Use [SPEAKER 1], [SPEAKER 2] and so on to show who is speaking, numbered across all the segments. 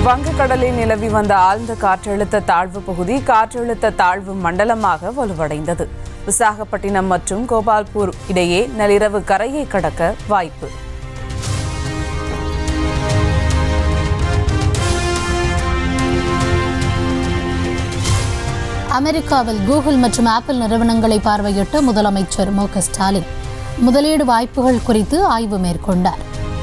[SPEAKER 1] வங்கக்கடலில் நிலவி வந்த ஆழ்ந்த காற்றழுத்த தாழ்வு பகுதி காற்றழுத்த தாழ்வு மண்டலமாக வலுவடைந்தது விசாகப்பட்டினம் மற்றும் கோபால்பூர் இடையே நள்ளிரவு கரையை கடக்க வாய்ப்பு
[SPEAKER 2] அமெரிக்காவில் கூகுள் மற்றும் ஆப்பிள் நிறுவனங்களை பார்வையிட்ட முதலமைச்சர் மு க ஸ்டாலின் முதலீடு வாய்ப்புகள் குறித்து ஆய்வு மேற்கொண்டார்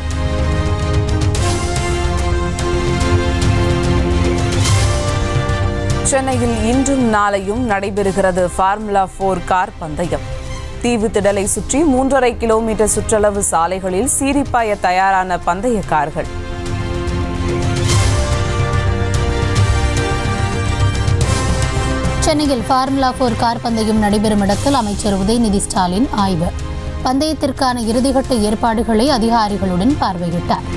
[SPEAKER 1] சென்னையில் இன்றும் நாளையும் நடைபெறுகிறது ஃபார்முலா போர் கார் பந்தயம் தீவு திடலை சுற்றி மூன்றரை கிலோமீட்டர் சுற்றளவு சாலைகளில் சீரிப்பாய தயாரான பந்தய கார்கள்
[SPEAKER 2] சென்னையில் ஃபார்முலா போர் கார் பந்தயம் நடைபெறும் இடத்தில் அமைச்சர் உதயநிதி ஸ்டாலின் ஆய்வு பந்தயத்திற்கான இறுதிக்கட்ட ஏற்பாடுகளை அதிகாரிகளுடன் பார்வையிட்டார்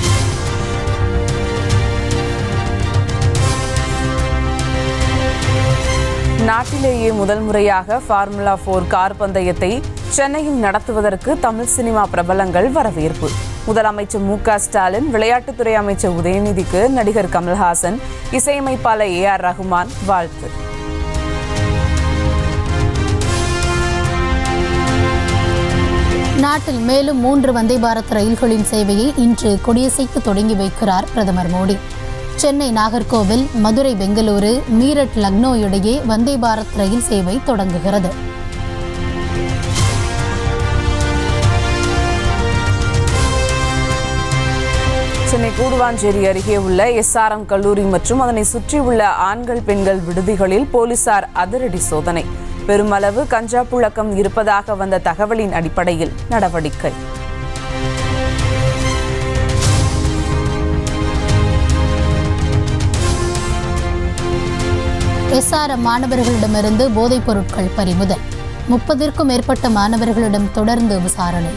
[SPEAKER 1] நாட்டிலேயே முதல் முறையாக ஃபார்முலா போர் கார் பந்தயத்தை சென்னையில் நடத்துவதற்கு தமிழ் சினிமா பிரபலங்கள் வரவேற்பு முதலமைச்சர் மு க ஸ்டாலின் விளையாட்டுத்துறை அமைச்சர் உதயநிதிக்கு நடிகர் கமல்ஹாசன் இசையமைப்பாளர் ஏ ஆர் ரகுமான் வாழ்த்து
[SPEAKER 2] நாட்டில் மேலும் மூன்று வந்தே பாரத் ரயில்களின் சேவையை இன்று கொடியசைத்து தொடங்கி வைக்கிறார் பிரதமர் மோடி சென்னை நாகர்கோவில் மதுரை பெங்களூரு மீரட் லக்னோ இடையே வந்தே பாரத் ரயில் சேவை தொடங்குகிறது
[SPEAKER 1] சென்னை கூடுவாஞ்சேரி அருகே உள்ள எஸ்ஆர்எம் கல்லூரி மற்றும் அதனை சுற்றியுள்ள ஆண்கள் பெண்கள் விடுதிகளில் போலீசார் அதிரடி சோதனை பெருமளவு கஞ்சா புழக்கம் இருப்பதாக வந்த தகவலின் அடிப்படையில் நடவடிக்கை
[SPEAKER 2] எஸ்ஆர்எம் மாணவர்களிடமிருந்து போதைப் பொருட்கள் பறிமுதல் முப்பதிற்கும் மேற்பட்ட மாணவர்களிடம் தொடர்ந்து விசாரணை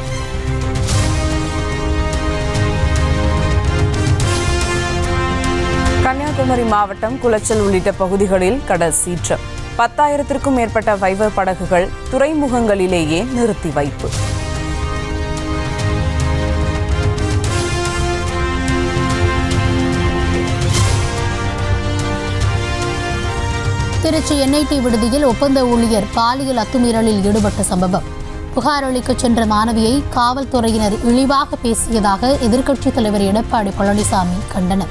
[SPEAKER 1] கன்னியாகுமரி மாவட்டம் குளச்சல் உள்ளிட்ட பகுதிகளில் கடல் சீற்றம் பத்தாயிரத்திற்கும் மேற்பட்ட வைவர் படகுகள் துறைமுகங்களிலேயே நிறுத்தி வைப்பு
[SPEAKER 2] திருச்சி என்ஐடி விடுதியில் ஒப்பந்த ஊழியர் பாலியல் அத்துமீறலில் ஈடுபட்ட சம்பவம் புகார் அளிக்க சென்ற மாணவியை காவல்துறையினர் இழிவாக பேசியதாக எதிர்க்கட்சித் தலைவர் எடப்பாடி பழனிசாமி கண்டனம்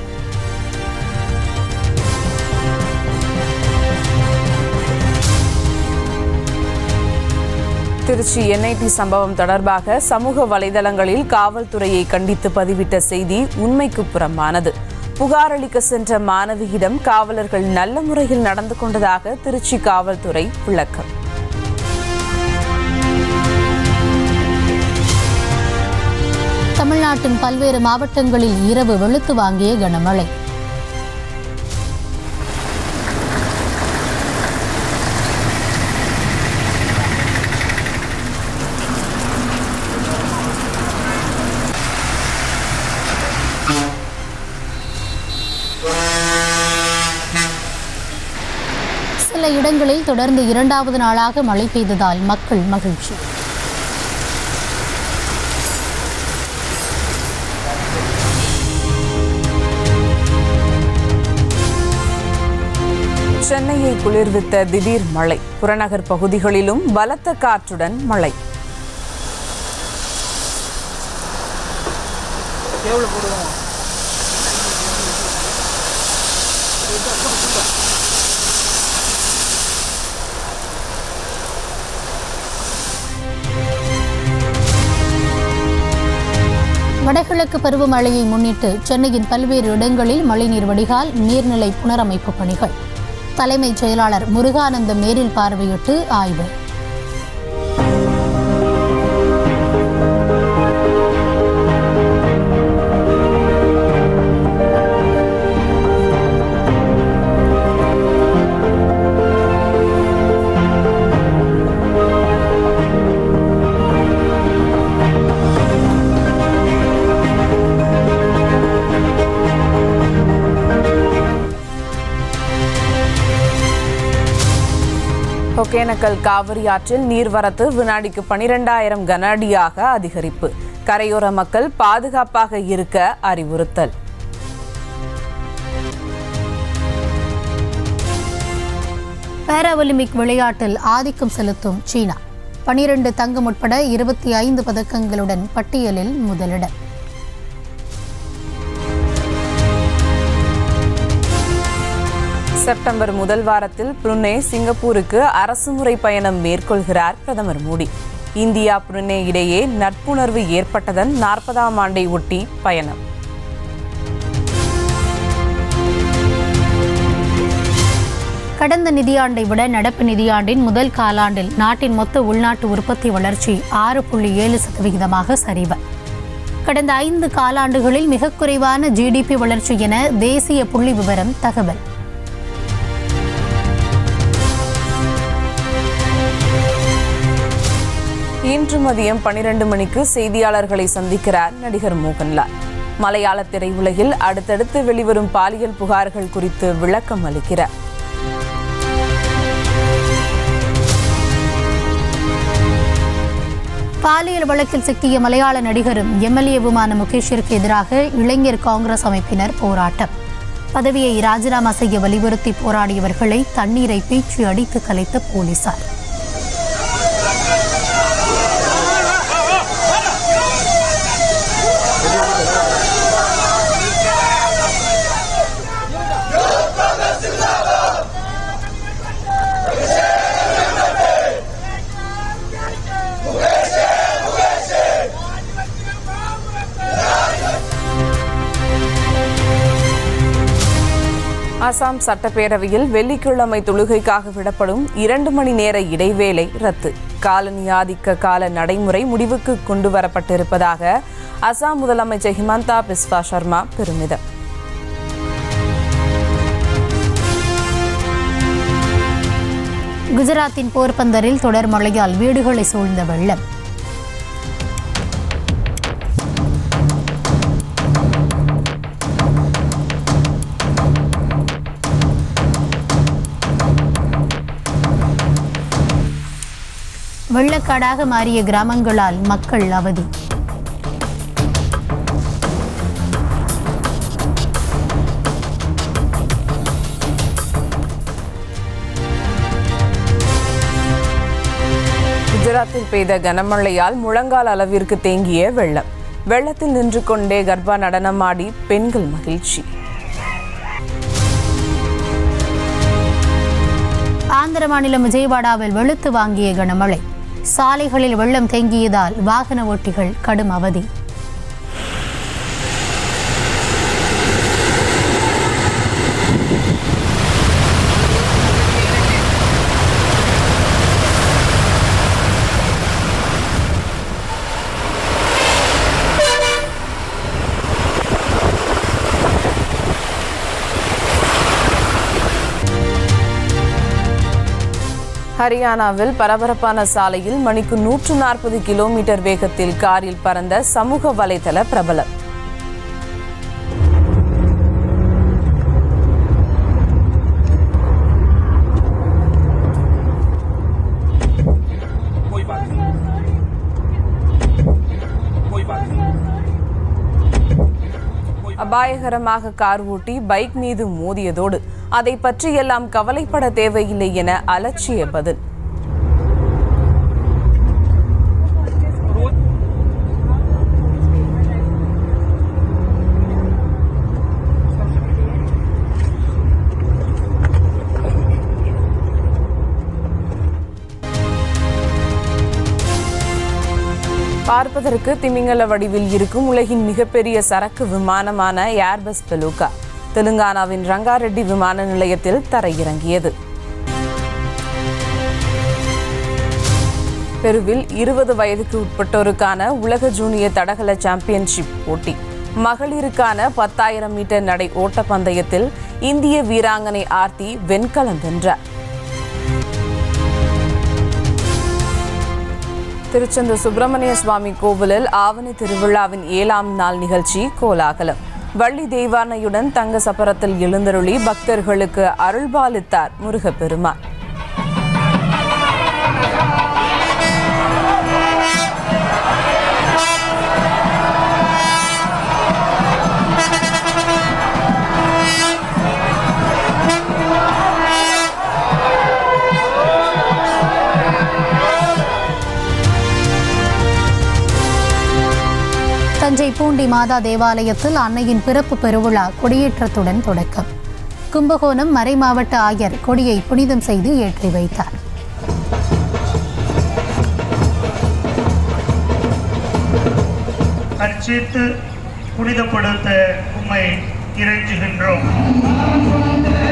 [SPEAKER 1] திருச்சி என்ஐடி சம்பவம் தொடர்பாக சமூக வலைதளங்களில் காவல்துறையை கண்டித்து பதிவிட்ட செய்தி உண்மைக்கு புறம்பானது புகார் அளிக்க சென்ற மாணவியிடம் காவலர்கள் நல்ல முறையில் நடந்து கொண்டதாக திருச்சி காவல்துறை விளக்கம்
[SPEAKER 2] தமிழ்நாட்டின் பல்வேறு மாவட்டங்களில் இரவு வெளுத்து வாங்கிய கனமழை சில இடங்களில் தொடர்ந்து இரண்டாவது நாளாக மழை பெய்ததால் மக்கள் மகிழ்ச்சி
[SPEAKER 1] சென்னையை குளிர்வித்த திடீர் மழை புறநகர் பகுதிகளிலும் பலத்த காற்றுடன் மழை
[SPEAKER 2] வடகிழக்கு பருவமழையை முன்னிட்டு சென்னையின் பல்வேறு இடங்களில் மழைநீர் வடிகால் நீர்நிலை புனரமைப்பு பணிகள் தலைமைச் செயலாளர் முருகானந்தம் நேரில் பார்வையிட்டு ஆய்வு
[SPEAKER 1] ஒகேனக்கல் காவிரி ஆற்றில் நீர்வரத்து வினாடிக்கு பனிரெண்டாயிரம் கன அடியாக அதிகரிப்பு கரையோர மக்கள் பாதுகாப்பாக இருக்க அறிவுறுத்தல்
[SPEAKER 2] பாரா ஒலிம்பிக் விளையாட்டில் ஆதிக்கம் செலுத்தும் சீனா பனிரெண்டு தங்கம் உட்பட இருபத்தி ஐந்து பதக்கங்களுடன் பட்டியலில் முதலிடம்
[SPEAKER 1] செப்டம்பர் முதல் வாரத்தில் புருனே சிங்கப்பூருக்கு அரசுமுறை பயணம் மேற்கொள்கிறார் பிரதமர் மோடி இந்தியா புருனே இடையே நட்புணர்வு ஏற்பட்டதன் நாற்பதாம் ஆண்டை ஒட்டி பயணம்
[SPEAKER 2] கடந்த நிதியாண்டை விட நடப்பு நிதியாண்டின் முதல் காலாண்டில் நாட்டின் மொத்த உள்நாட்டு உற்பத்தி வளர்ச்சி ஆறு புள்ளி ஏழு சதவிகிதமாக சரிவு கடந்த ஐந்து காலாண்டுகளில் மிக குறைவான ஜிடிபி வளர்ச்சி என தேசிய புள்ளி விவரம் தகவல்
[SPEAKER 1] இன்று மதியம் பனிரெண்டு மணிக்கு செய்தியாளர்களை சந்திக்கிறார் நடிகர் மோகன்லால் மலையாள திரையுலகில் அடுத்தடுத்து வெளிவரும் பாலியல் புகார்கள் குறித்து விளக்கம் அளிக்கிறார்
[SPEAKER 2] பாலியல் வழக்கில் சிக்கிய மலையாள நடிகரும் எம்எல்ஏவுமான முகேஷிற்கு எதிராக இளைஞர் காங்கிரஸ் அமைப்பினர் போராட்டம் பதவியை ராஜினாமா செய்ய வலியுறுத்தி போராடியவர்களை தண்ணீரை பீச்சி அடித்து கலைத்த போலீசார்
[SPEAKER 1] அசாம் சட்டப்பேரவையில் வெள்ளிக்கிழமை தொழுகைக்காக விடப்படும் இரண்டு மணி நேர இடைவேளை ரத்து காலனி ஆதிக்க கால நடைமுறை முடிவுக்கு கொண்டு வரப்பட்டிருப்பதாக அசாம் முதலமைச்சர் ஹிமந்தா பிஸ்வா சர்மா பெருமிதம்
[SPEAKER 2] குஜராத்தின் போர்பந்தரில் தொடர் மழையால் வீடுகளை சூழ்ந்த வெள்ளம் வெள்ளக்காடாக மாறிய கிராமங்களால் மக்கள் அவதி
[SPEAKER 1] குஜராத்தில் பெய்த கனமழையால் முழங்கால் அளவிற்கு தேங்கிய வெள்ளம் வெள்ளத்தில் நின்று கொண்டே கர்ப்பா நடனமாடி பெண்கள் மகிழ்ச்சி
[SPEAKER 2] ஆந்திர மாநிலம் விஜயவாடாவில் வெளுத்து வாங்கிய கனமழை சாலைகளில் வெள்ளம் தேங்கியதால் வாகன ஓட்டிகள் கடும் அவதி
[SPEAKER 1] ஹரியானாவில் பரபரப்பான சாலையில் மணிக்கு நூற்று நாற்பது கிலோமீட்டர் வேகத்தில் காரில் பறந்த சமூக வலைதள பிரபலம்
[SPEAKER 3] कोई बात नहीं कोई बात नहीं
[SPEAKER 1] அபாயகரமாக கார் ஓட்டி பைக் மீது மோதியதோடு அதை பற்றியெல்லாம் கவலைப்பட தேவையில்லை என அலட்சிய பதில் பார்ப்பதற்கு திமிங்கல வடிவில் இருக்கும் உலகின் மிகப்பெரிய சரக்கு விமானமான ஏர்பஸ் பெலூகா தெலுங்கானாவின் ரங்காரெட்டி விமான நிலையத்தில் தரையிறங்கியது பெருவில் இருபது வயதுக்கு உட்பட்டோருக்கான உலக ஜூனியர் தடகள சாம்பியன்ஷிப் போட்டி மகளிருக்கான பத்தாயிரம் மீட்டர் நடை ஓட்டப்பந்தயத்தில் இந்திய வீராங்கனை ஆர்த்தி வெண்கலம் வென்றார் திருச்செந்தூர் சுப்பிரமணிய சுவாமி கோவிலில் ஆவணி திருவிழாவின் ஏழாம் நாள் நிகழ்ச்சி கோலாகலம் வள்ளி தெய்வானையுடன் தங்க சப்பரத்தில் எழுந்தருளி பக்தர்களுக்கு அருள்பாலித்தார் முருகப்பெருமான்
[SPEAKER 2] பூண்டி மாதா தேவாலயத்தில் அன்னையின் பிறப்பு பெருவிழா கொடியேற்றத்துடன் தொடக்கம் கும்பகோணம் மறைமாவட்ட ஆயர் கொடியை புனிதம் செய்து ஏற்றி வைத்தார்
[SPEAKER 4] அர்ச்சித்து புனிதப்படுத்த உம்மை இறைஞ்சுகின்றோம்